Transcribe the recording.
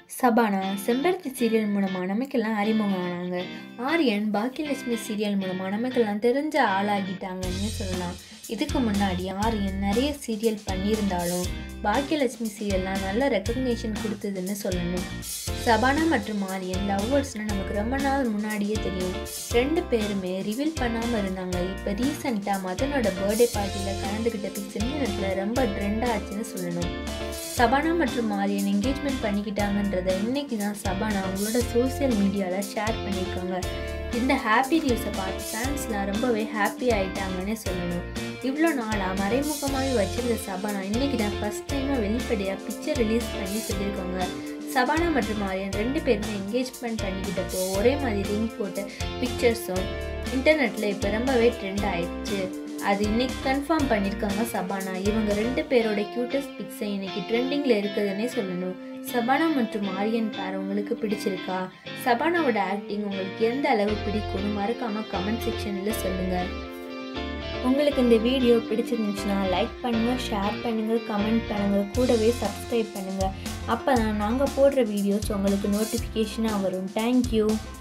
சபானா செம்பருத்தி சீரியல் மூலமாக நமக்கெல்லாம் அறிமுகம் ஆனாங்க ஆரியன் பாக்கியலட்சுமி சீரியல் மூலமாக நமக்கெல்லாம் தெரிஞ்ச ஆளாகிட்டாங்கன்னு சொல்லலாம் இதுக்கு முன்னாடி ஆரியன் நிறைய சீரியல் பண்ணியிருந்தாலும் பாக்கியலட்சுமி சீரியல்லாம் நல்ல ரெக்கக்னேஷன் கொடுத்ததுன்னு சொல்லணும் சபானா மற்றும் ஆரியன் லவ்வர்ஸ்னு நமக்கு ரொம்ப நாள் முன்னாடியே தெரியும் ரெண்டு பேருமே ரிவீல் பண்ணாமல் இருந்தாங்க இப்போ ரீசெண்டாக மதனோட பர்த்டே பார்ட்டியில் கலந்துக்கிட்ட பிக்ஸ் நேரத்தில் ரொம்ப ட்ரெண்ட் ஆச்சுன்னு சொல்லணும் சபானா மற்றும் ஆரியன் என்கேஜ்மெண்ட் பண்ணிக்கிட்டாங்கன்றதை இன்னைக்கு தான் சபானா அவங்களோட சோஷியல் மீடியாவில் ஷேர் பண்ணியிருக்காங்க இந்த ஹாப்பி நியூஸை பார்த்து ஃபேன்ஸ்லாம் ரொம்பவே ஹாப்பி ஆயிட்டாங்கன்னே சொல்லணும் இவ்வளோ நாளாக மறைமுகமாகவே வச்சிருந்த சபானா இன்னைக்கு தான் ஃபஸ்ட் டைமாக வெளிப்படையாக பிக்சர் ரிலீஸ் பண்ணி சொல்லியிருக்காங்க சபானா மற்றும் ஆரியன் ரெண்டு பேருமே என்கேஜ்மெண்ட் பண்ணிக்கிட்டப்போ ஒரே மாதிரி ரிங் போட்ட பிக்சர்ஸும் இன்டர்நெட்டில் இப்போ ரொம்பவே ட்ரெண்ட் ஆயிடுச்சு அது இன்னைக்கு கன்ஃபார்ம் பண்ணியிருக்காங்க சபானா இவங்க ரெண்டு பேரோட கியூட்டஸ்ட் பிக்ஸை இன்னைக்கு ட்ரெண்டிங்கில் இருக்குதுன்னே சொல்லணும் சபானா மற்றும் ஆரியன் பேர் உங்களுக்கு பிடிச்சிருக்கா சபானாவோட ஆக்டிங் உங்களுக்கு எந்த அளவு பிடிக்கும்னு மறக்காம கமெண்ட் செக்ஷனில் சொல்லுங்கள் உங்களுக்கு இந்த வீடியோ பிடிச்சிருந்துச்சுன்னா லைக் பண்ணுங்கள் ஷேர் பண்ணுங்கள் கமெண்ட் பண்ணுங்கள் கூடவே சப்ஸ்கிரைப் பண்ணுங்கள் அப்போ தான் நாங்கள் போடுற வீடியோஸ் உங்களுக்கு நோட்டிஃபிகேஷனாக வரும் தேங்க்யூ